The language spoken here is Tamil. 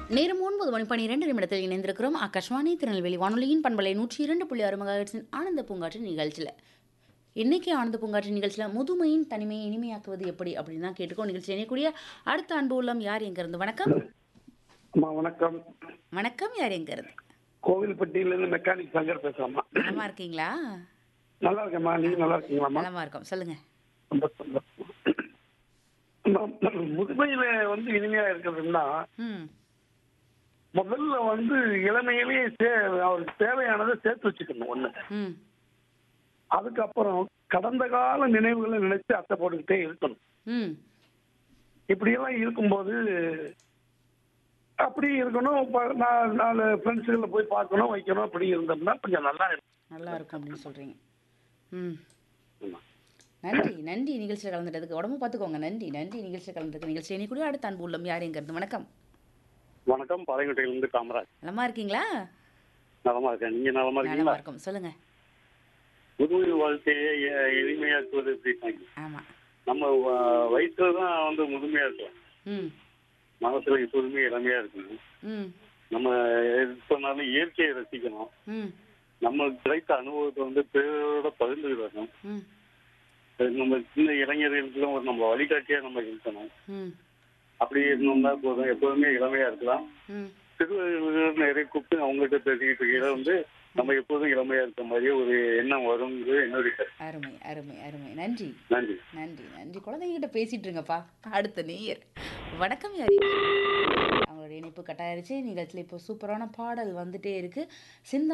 நேரம் ஒன்பது மணி பனிரெண்டு நிமிடத்தில் இணைந்திருக்கிறோம் ஆகாஷ்வாணி திருநெல்வேலி வானொலியின் பண்பலை நூற்றி இரண்டு புள்ளி ஆறு மெகாஹெர்ட்ஸின் ஆனந்த பூங்காற்று நிகழ்ச்சியில் இன்னைக்கு ஆனந்த பூங்காற்று நிகழ்ச்சியில் முதுமையின் தனிமையை இனிமையாக்குவது எப்படி அப்படின்னு தான் கேட்டுக்கோ நிகழ்ச்சி இணையக்கூடிய அடுத்த அன்பு உள்ளம் யார் எங்க இருந்து வணக்கம் அம்மா வணக்கம் வணக்கம் யார் எங்க இருந்து கோவில்பட்டியில இருந்து மெக்கானிக் சங்கர் பேசுறேம்மா நலமா இருக்கீங்களா நல்லா இருக்கேம்மா நீங்க நல்லா இருக்கீங்களாம்மா நலமா இருக்கோம் சொல்லுங்க ரொம்ப சந்தோஷம். அம்மா, முதுமையில வந்து இனிமையா இருக்கிறதுன்னா ம் முதல்ல வந்து இளமையிலேயே சே அவருக்கு தேவையானதை சேர்த்து வச்சுக்கணும் ஒண்ணு ம் அதுக்கப்புறம் கடந்த கால நினைவுகளை நினைச்சு அத்தை போட்டுக்கிட்டே இருக்கணும் ம் இப்படியெல்லாம் இருக்கும்போது அப்படி இருக்கணும் ப- நா- நாலு ஃப்ரெண்ட்ஸுகளை போய் பார்க்கணும் வைக்கணும் அப்படி இருந்தோம்னா கொஞ்சம் நல்லா இருக்கும் நல்லா இருக்கும் அப்படின்னு சொல்றீங்க ம் ஆமா. நன்றி நன்றி நிகழ்ச்சியில் கலந்துட்டதுக்கு உடம்பு பார்த்துக்கோங்க நன்றி நன்றி நிகழ்ச்சியில் கலந்துருக்கு நிகழ்ச்சி இணையக்கூடிய அடுத்த அன்பு உள்ளம் யார் எங்க இருந்து வணக்கம் வணக்கம் பாளையங்கோட்டையிலிருந்து காமராஜ் நலமா இருக்கீங்களா நலமா இருக்கேன் நீங்க நலமா நலமா இருக்கீங்களா இருக்கும் சொல்லுங்க முதுமை வாழ்க்கையை எ- எளிமையாக்குவது எப்படின்னாங்க ஆமா நம்ம வ- வயசுல தான் வந்து முதுமையா இருக்கலாம் ம் மனசுல எப்போதுமே இளமையா இருக்கணும் ம் நம்ம எது சொன்னாலும் இயற்கையை ரசிக்கணும் ம் நம்மளுக்கு கிடைத்த அனுபவத்தை வந்து பிறரோட பகிர்ந்துக்கிடணும் ம் அது நம்ம சின்ன இளைஞர்களுக்கும் ஒரு நம்ம வழிகாட்டியா நம்ம இருக்கணும் ம் அப்படி இருந்தோம்னா போதும் எப்போதுமே இளமையா இருக்கலாம் ம் சிறுவர்கள் நிறைய கூப்பிட்டு அவங்ககிட்ட பேசிக்கிட்டு இருக்கையில வந்து நம்ம எப்போதும் இளமையா இருக்க மாதிரியே ஒரு எண்ணம் வருங்கிறது என்னுடைய கருத்து. அருமை அருமை அருமை நன்றி நன்றி நன்றி நன்றி குழந்தைங்கிட்ட பேசிட்டு இருங்கப்பா அடுத்த நேயர் வணக்கம் யாரி அவங்களுடைய இணைப்பு கட்டாயிருச்சு நிகழ்ச்சியில் இப்போ சூப்பரான பாடல் வந்துட்டே இருக்கு சிந்தா